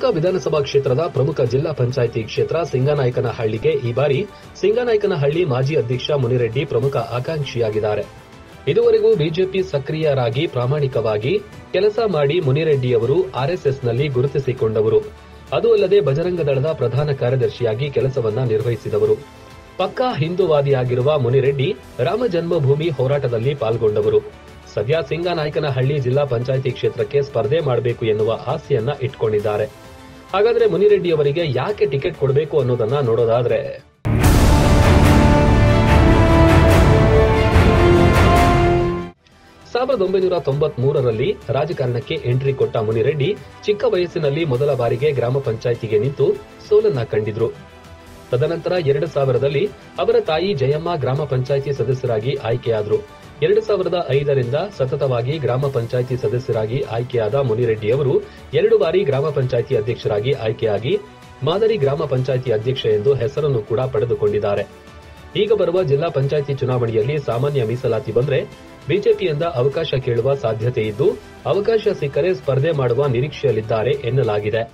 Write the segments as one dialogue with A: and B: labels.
A: ಯಲಹಂಕ ವಿಧಾನಸಭಾ ಕ್ಷೇತ್ರದ ಪ್ರಮುಖ ಜಿಲ್ಲಾ ಪಂಚಾಯಿತಿ ಕ್ಷೇತ್ರ ಸಿಂಗನಾಯಕನಹಳ್ಳಿಗೆ ಈ ಬಾರಿ ಸಿಂಗನಾಯಕನಹಳ್ಳಿ ಮಾಜಿ ಅಧ್ಯಕ್ಷ ಮುನಿರೆಡ್ಡಿ ಪ್ರಮುಖ ಆಕಾಂಕ್ಷಿಯಾಗಿದ್ದಾರೆ ಇದುವರೆಗೂ ಬಿಜೆಪಿ ಸಕ್ರಿಯರಾಗಿ ಪ್ರಾಮಾಣಿಕವಾಗಿ ಕೆಲಸ ಮಾಡಿ ಮುನಿರೆಡ್ಡಿಯವರು ಆರ್ಎಸ್ಎಸ್ನಲ್ಲಿ ಗುರುತಿಸಿಕೊಂಡವರು ಅದು ಅಲ್ಲದೆ ಬಜರಂಗ ದಳದ ಪ್ರಧಾನ ಕಾರ್ಯದರ್ಶಿಯಾಗಿ ಕೆಲಸವನ್ನ ನಿರ್ವಹಿಸಿದವರು ಪಕ್ಕಾ ಹಿಂದೂವಾದಿಯಾಗಿರುವ ಮುನಿರೆಡ್ಡಿ ರಾಮ ಜನ್ಮಭೂಮಿ ಹೋರಾಟದಲ್ಲಿ ಪಾಲ್ಗೊಂಡವರು ಸದ್ಯ ಸಿಂಗನಾಯಕನಹಳ್ಳಿ ಜಿಲ್ಲಾ ಪಂಚಾಯಿತಿ ಕ್ಷೇತ್ರಕ್ಕೆ ಸ್ಪರ್ಧೆ ಮಾಡಬೇಕು ಎನ್ನುವ ಆಸೆಯನ್ನ ಇಟ್ಕೊಂಡಿದ್ದಾರೆ ಹಾಗಾದ್ರೆ ಮುನಿರೆಡ್ಡಿ ಅವರಿಗೆ ಯಾಕೆ ಟಿಕೆಟ್ ಕೊಡಬೇಕು ಅನ್ನೋದನ್ನ ನೋಡೋದಾದ್ರೆ ಸಾವಿರದ ಒಂಬೈನೂರ ತೊಂಬತ್ ಮೂರರಲ್ಲಿ ರಾಜಕಾರಣಕ್ಕೆ ಎಂಟ್ರಿ ಕೊಟ್ಟ ಮುನಿರೆಡ್ಡಿ ಚಿಕ್ಕ ವಯಸ್ಸಿನಲ್ಲಿ ಮೊದಲ ಬಾರಿಗೆ ಗ್ರಾಮ ಪಂಚಾಯಿತಿಗೆ ನಿಂತು ಸೋಲನ್ನ ಕಂಡಿದ್ರು ತದನಂತರ ಎರಡು ಸಾವಿರದಲ್ಲಿ ಅವರ ತಾಯಿ ಜಯಮ್ಮ ಗ್ರಾಮ ಪಂಚಾಯಿತಿ ಸದಸ್ಯರಾಗಿ ಆಯ್ಕೆಯಾದರು ಎರಡು ಸಾವಿರದ ಐದರಿಂದ ಸತತವಾಗಿ ಗ್ರಾಮ ಪಂಚಾಯಿತಿ ಸದಸ್ಯರಾಗಿ ಆಯ್ಕೆಯಾದ ಮುನಿರೆಡ್ಡಿಯವರು ಎರಡು ಬಾರಿ ಗ್ರಾಮ ಪಂಚಾಯಿತಿ ಅಧ್ಯಕ್ಷರಾಗಿ ಆಯ್ಕೆಯಾಗಿ ಮಾದರಿ ಗ್ರಾಮ ಪಂಚಾಯಿತಿ ಅಧ್ಯಕ್ಷ ಎಂದು ಹೆಸರನ್ನು ಕೂಡ ಪಡೆದುಕೊಂಡಿದ್ದಾರೆ ಈಗ ಬರುವ ಜಿಲ್ಲಾ ಪಂಚಾಯಿತಿ ಚುನಾವಣೆಯಲ್ಲಿ ಸಾಮಾನ್ಯ ಮೀಸಲಾತಿ ಬಂದ್ರೆ ಬಿಜೆಪಿಯಿಂದ ಅವಕಾಶ ಕೇಳುವ ಸಾಧ್ಯತೆ ಇದ್ದು ಅವಕಾಶ ಸಿಕ್ಕರೆ ಸ್ಪರ್ಧೆ ಮಾಡುವ ನಿರೀಕ್ಷೆಯಲ್ಲಿದ್ದಾರೆ ಎನ್ನಲಾಗಿದೆ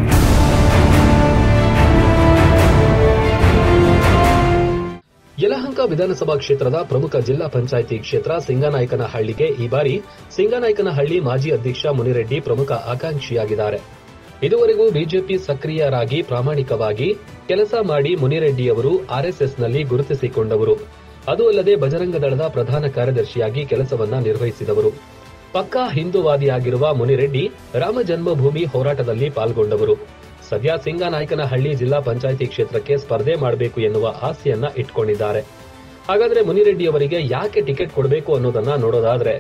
A: ಯಲಹಂಕ ವಿಧಾನಸಭಾ ಕ್ಷೇತ್ರದ ಪ್ರಮುಖ ಜಿಲ್ಲಾ ಪಂಚಾಯಿತಿ ಕ್ಷೇತ್ರ ಸಿಂಗನಾಯಕನಹಳ್ಳಿಗೆ ಈ ಬಾರಿ ಸಿಂಗನಾಯಕನಹಳ್ಳಿ ಮಾಜಿ ಅಧ್ಯಕ್ಷ ಮುನಿರೆಡ್ಡಿ ಪ್ರಮುಖ ಆಕಾಂಕ್ಷಿಯಾಗಿದ್ದಾರೆ ಇದುವರೆಗೂ ಬಿಜೆಪಿ ಸಕ್ರಿಯರಾಗಿ ಪ್ರಾಮಾಣಿಕವಾಗಿ ಕೆಲಸ ಮಾಡಿ ಮುನಿರೆಡ್ಡಿಯವರು ಆರ್ಎಸ್ಎಸ್ನಲ್ಲಿ ಗುರುತಿಸಿಕೊಂಡವರು ಅದು ಅಲ್ಲದೆ ಬಜರಂಗ ದಳದ ಪ್ರಧಾನ ಕಾರ್ಯದರ್ಶಿಯಾಗಿ ಕೆಲಸವನ್ನ ನಿರ್ವಹಿಸಿದವರು ಪಕ್ಕಾ ಹಿಂದೂವಾದಿಯಾಗಿರುವ ಮುನಿರೆಡ್ಡಿ ರಾಮ ಜನ್ಮಭೂಮಿ ಹೋರಾಟದಲ್ಲಿ ಪಾಲ್ಗೊಂಡವರು ಸದ್ಯ ಸಿಂಗನಾಯಕನಹಳ್ಳಿ ಜಿಲ್ಲಾ ಪಂಚಾಯಿತಿ ಕ್ಷೇತ್ರಕ್ಕೆ ಸ್ಪರ್ಧೆ ಮಾಡಬೇಕು ಎನ್ನುವ ಆಸೆಯನ್ನ ಇಟ್ಕೊಂಡಿದ್ದಾರೆ ಹಾಗಾದ್ರೆ ಮುನಿರೆಡ್ಡಿ ಅವರಿಗೆ ಯಾಕೆ ಟಿಕೆಟ್ ಕೊಡಬೇಕು ಅನ್ನೋದನ್ನ ನೋಡೋದಾದ್ರೆ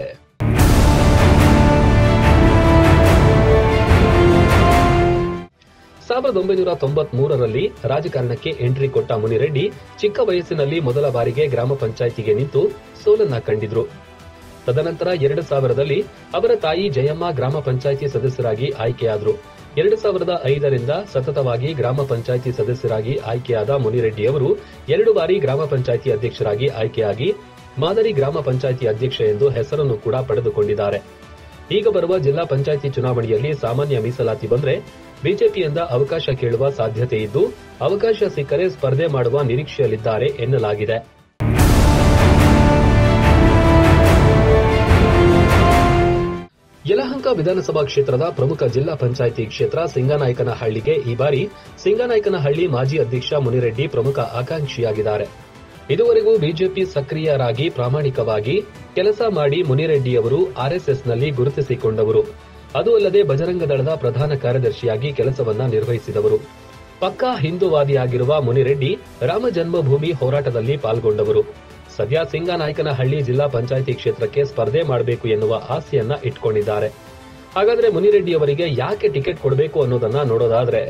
A: ಸಾವಿರದ ಒಂಬೈನೂರ ತೊಂಬತ್ ಮೂರರಲ್ಲಿ ರಾಜಕಾರಣಕ್ಕೆ ಎಂಟ್ರಿ ಕೊಟ್ಟ ಮುನಿರೆಡ್ಡಿ ಚಿಕ್ಕ ವಯಸ್ಸಿನಲ್ಲಿ ಮೊದಲ ಬಾರಿಗೆ ಗ್ರಾಮ ಪಂಚಾಯಿತಿಗೆ ನಿಂತು ಸೋಲನ್ನ ಕಂಡಿದ್ರು ತದನಂತರ ಎರಡು ಸಾವಿರದಲ್ಲಿ ಅವರ ತಾಯಿ ಜಯಮ್ಮ ಗ್ರಾಮ ಪಂಚಾಯಿತಿ ಸದಸ್ಯರಾಗಿ ಆಯ್ಕೆಯಾದರು ಎರಡು ಸಾವಿರದ ಐದರಿಂದ ಸತತವಾಗಿ ಗ್ರಾಮ ಪಂಚಾಯಿತಿ ಸದಸ್ಯರಾಗಿ ಆಯ್ಕೆಯಾದ ಮುನಿರೆಡ್ಡಿಯವರು ಎರಡು ಬಾರಿ ಗ್ರಾಮ ಪಂಚಾಯಿತಿ ಅಧ್ಯಕ್ಷರಾಗಿ ಆಯ್ಕೆಯಾಗಿ ಮಾದರಿ ಗ್ರಾಮ ಪಂಚಾಯಿತಿ ಅಧ್ಯಕ್ಷ ಎಂದು ಹೆಸರನ್ನು ಕೂಡ ಪಡೆದುಕೊಂಡಿದ್ದಾರೆ ಈಗ ಬರುವ ಜಿಲ್ಲಾ ಪಂಚಾಯಿತಿ ಚುನಾವಣೆಯಲ್ಲಿ ಸಾಮಾನ್ಯ ಮೀಸಲಾತಿ ಬಂದ್ರೆ ಬಿಜೆಪಿಯಿಂದ ಅವಕಾಶ ಕೇಳುವ ಸಾಧ್ಯತೆ ಇದ್ದು ಅವಕಾಶ ಸಿಕ್ಕರೆ ಸ್ಪರ್ಧೆ ಮಾಡುವ ನಿರೀಕ್ಷೆಯಲ್ಲಿದ್ದಾರೆ ಎನ್ನಲಾಗಿದೆ ಯಲಹಂಕ ವಿಧಾನಸಭಾ ಕ್ಷೇತ್ರದ ಪ್ರಮುಖ ಜಿಲ್ಲಾ ಪಂಚಾಯಿತಿ ಕ್ಷೇತ್ರ ಸಿಂಗನಾಯಕನಹಳ್ಳಿಗೆ ಈ ಬಾರಿ ಸಿಂಗನಾಯಕನಹಳ್ಳಿ ಮಾಜಿ ಅಧ್ಯಕ್ಷ ಮುನಿರೆಡ್ಡಿ ಪ್ರಮುಖ ಆಕಾಂಕ್ಷಿಯಾಗಿದ್ದಾರೆ ಇದುವರೆಗೂ ಬಿಜೆಪಿ ಸಕ್ರಿಯರಾಗಿ ಪ್ರಾಮಾಣಿಕವಾಗಿ ಕೆಲಸ ಮಾಡಿ ಮುನಿರೆಡ್ಡಿಯವರು ಆರ್ಎಸ್ಎಸ್ನಲ್ಲಿ ಗುರುತಿಸಿಕೊಂಡವರು ಅದು ಅಲ್ಲದೆ ಬಜರಂಗ ದಳದ ಪ್ರಧಾನ ಕಾರ್ಯದರ್ಶಿಯಾಗಿ ಕೆಲಸವನ್ನ ನಿರ್ವಹಿಸಿದವರು ಪಕ್ಕಾ ಹಿಂದೂವಾದಿಯಾಗಿರುವ ಮುನಿರೆಡ್ಡಿ ರಾಮ ಜನ್ಮಭೂಮಿ ಹೋರಾಟದಲ್ಲಿ ಪಾಲ್ಗೊಂಡವರು ಸದ್ಯ ಸಿಂಗನಾಯಕನಹಳ್ಳಿ ಜಿಲ್ಲಾ ಪಂಚಾಯಿತಿ ಕ್ಷೇತ್ರಕ್ಕೆ ಸ್ಪರ್ಧೆ ಮಾಡಬೇಕು ಎನ್ನುವ ಆಸೆಯನ್ನ ಇಟ್ಕೊಂಡಿದ್ದಾರೆ ಹಾಗಾದ್ರೆ ಮುನಿರೆಡ್ಡಿ ಅವರಿಗೆ ಯಾಕೆ ಟಿಕೆಟ್ ಕೊಡಬೇಕು ಅನ್ನೋದನ್ನ ನೋಡೋದಾದ್ರೆ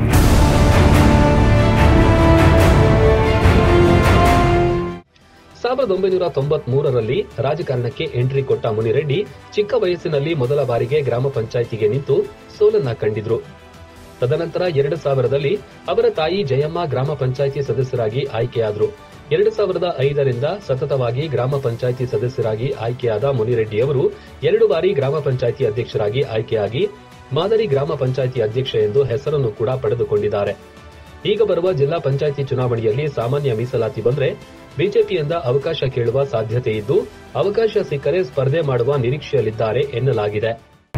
A: ಸಾವಿರದ ಒಂಬೈನೂರ ತೊಂಬತ್ ಮೂರರಲ್ಲಿ ರಾಜಕಾರಣಕ್ಕೆ ಎಂಟ್ರಿ ಕೊಟ್ಟ ಮುನಿರೆಡ್ಡಿ ಚಿಕ್ಕ ವಯಸ್ಸಿನಲ್ಲಿ ಮೊದಲ ಬಾರಿಗೆ ಗ್ರಾಮ ಪಂಚಾಯಿತಿಗೆ ನಿಂತು ಸೋಲನ್ನ ಕಂಡಿದ್ರು ತದನಂತರ ಎರಡು ಸಾವಿರದಲ್ಲಿ ಅವರ ತಾಯಿ ಜಯಮ್ಮ ಗ್ರಾಮ ಪಂಚಾಯಿತಿ ಸದಸ್ಯರಾಗಿ ಆಯ್ಕೆಯಾದರು ಎರಡು ಸಾವಿರದ ಐದರಿಂದ ಸತತವಾಗಿ ಗ್ರಾಮ ಪಂಚಾಯಿತಿ ಸದಸ್ಯರಾಗಿ ಆಯ್ಕೆಯಾದ ಮುನಿರೆಡ್ಡಿಯವರು ಎರಡು ಬಾರಿ ಗ್ರಾಮ ಪಂಚಾಯಿತಿ ಅಧ್ಯಕ್ಷರಾಗಿ ಆಯ್ಕೆಯಾಗಿ ಮಾದರಿ ಗ್ರಾಮ ಪಂಚಾಯಿತಿ ಅಧ್ಯಕ್ಷ ಎಂದು ಹೆಸರನ್ನು ಕೂಡ ಪಡೆದುಕೊಂಡಿದ್ದಾರೆ ಈಗ ಬರುವ ಜಿಲ್ಲಾ ಪಂಚಾಯಿತಿ ಚುನಾವಣೆಯಲ್ಲಿ ಸಾಮಾನ್ಯ ಮೀಸಲಾತಿ ಬಂದ್ರೆ ಬಿಜೆಪಿಯಿಂದ ಅವಕಾಶ ಕೇಳುವ ಸಾಧ್ಯತೆ ಇದ್ದು ಅವಕಾಶ ಸಿಕ್ಕರೆ ಸ್ಪರ್ಧೆ ಮಾಡುವ ನಿರೀಕ್ಷೆಯಲ್ಲಿದ್ದಾರೆ ಎನ್ನಲಾಗಿದೆ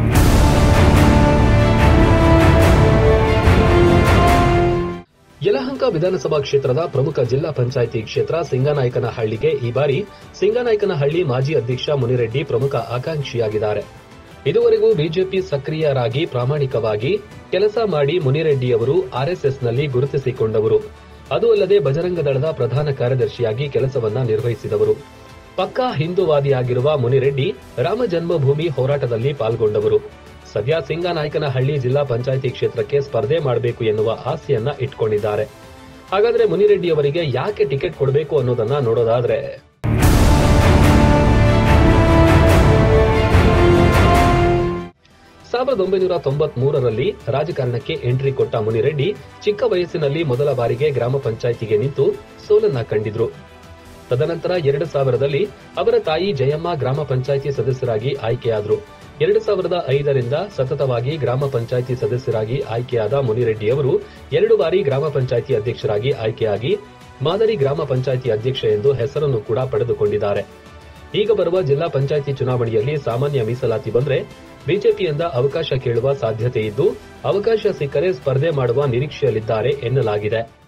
A: ಯಲಹಂಕ ವಿಧಾನಸಭಾ ಕ್ಷೇತ್ರದ ಪ್ರಮುಖ ಜಿಲ್ಲಾ ಪಂಚಾಯಿತಿ ಕ್ಷೇತ್ರ ಸಿಂಗನಾಯಕನಹಳ್ಳಿಗೆ ಈ ಬಾರಿ ಸಿಂಗನಾಯಕನಹಳ್ಳಿ ಮಾಜಿ ಅಧ್ಯಕ್ಷ ಮುನಿರೆಡ್ಡಿ ಪ್ರಮುಖ ಆಕಾಂಕ್ಷಿಯಾಗಿದ್ದಾರೆ ಇದುವರೆಗೂ ಬಿಜೆಪಿ ಸಕ್ರಿಯರಾಗಿ ಪ್ರಾಮಾಣಿಕವಾಗಿ ಕೆಲಸ ಮಾಡಿ ಮುನಿರೆಡ್ಡಿಯವರು ಆರ್ಎಸ್ಎಸ್ನಲ್ಲಿ ಗುರುತಿಸಿಕೊಂಡವರು ಅದು ಅಲ್ಲದೆ ಬಜರಂಗ ದಳದ ಪ್ರಧಾನ ಕಾರ್ಯದರ್ಶಿಯಾಗಿ ಕೆಲಸವನ್ನ ನಿರ್ವಹಿಸಿದವರು ಪಕ್ಕಾ ಹಿಂದೂವಾದಿಯಾಗಿರುವ ಮುನಿರೆಡ್ಡಿ ರಾಮ ಜನ್ಮಭೂಮಿ ಹೋರಾಟದಲ್ಲಿ ಪಾಲ್ಗೊಂಡವರು ಸದ್ಯ ಸಿಂಗನಾಯಕನಹಳ್ಳಿ ಜಿಲ್ಲಾ ಪಂಚಾಯಿತಿ ಕ್ಷೇತ್ರಕ್ಕೆ ಸ್ಪರ್ಧೆ ಮಾಡಬೇಕು ಎನ್ನುವ ಆಸೆಯನ್ನ ಇಟ್ಕೊಂಡಿದ್ದಾರೆ ಹಾಗಾದ್ರೆ ಮುನಿರೆಡ್ಡಿ ಅವರಿಗೆ ಯಾಕೆ ಟಿಕೆಟ್ ಕೊಡಬೇಕು ಅನ್ನೋದನ್ನ ನೋಡೋದಾದ್ರೆ ಸಾವಿರದ ಒಂಬೈನೂರ ತೊಂಬತ್ ಮೂರರಲ್ಲಿ ರಾಜಕಾರಣಕ್ಕೆ ಎಂಟ್ರಿ ಕೊಟ್ಟ ಮುನಿರೆಡ್ಡಿ ಚಿಕ್ಕ ವಯಸ್ಸಿನಲ್ಲಿ ಮೊದಲ ಬಾರಿಗೆ ಗ್ರಾಮ ಪಂಚಾಯಿತಿಗೆ ನಿಂತು ಸೋಲನ್ನ ಕಂಡಿದ್ರು ತದನಂತರ ಎರಡು ಸಾವಿರದಲ್ಲಿ ಅವರ ತಾಯಿ ಜಯಮ್ಮ ಗ್ರಾಮ ಪಂಚಾಯಿತಿ ಸದಸ್ಯರಾಗಿ ಆಯ್ಕೆಯಾದರು ಎರಡು ಸಾವಿರದ ಐದರಿಂದ ಸತತವಾಗಿ ಗ್ರಾಮ ಪಂಚಾಯಿತಿ ಸದಸ್ಯರಾಗಿ ಆಯ್ಕೆಯಾದ ಮುನಿರೆಡ್ಡಿಯವರು ಎರಡು ಬಾರಿ ಗ್ರಾಮ ಪಂಚಾಯಿತಿ ಅಧ್ಯಕ್ಷರಾಗಿ ಆಯ್ಕೆಯಾಗಿ ಮಾದರಿ ಗ್ರಾಮ ಪಂಚಾಯಿತಿ ಅಧ್ಯಕ್ಷ ಎಂದು ಹೆಸರನ್ನು ಕೂಡ ಪಡೆದುಕೊಂಡಿದ್ದಾರೆ ಈಗ ಬರುವ ಜಿಲ್ಲಾ ಪಂಚಾಯಿತಿ ಚುನಾವಣೆಯಲ್ಲಿ ಸಾಮಾನ್ಯ ಮೀಸಲಾತಿ ಬಂದ್ರೆ ಬಿಜೆಪಿಯಿಂದ ಅವಕಾಶ ಕೇಳುವ ಸಾಧ್ಯತೆ ಇದ್ದು ಅವಕಾಶ ಸಿಕ್ಕರೆ ಸ್ಪರ್ಧೆ ಮಾಡುವ ನಿರೀಕ್ಷೆಯಲ್ಲಿದ್ದಾರೆ ಎನ್ನಲಾಗಿದೆ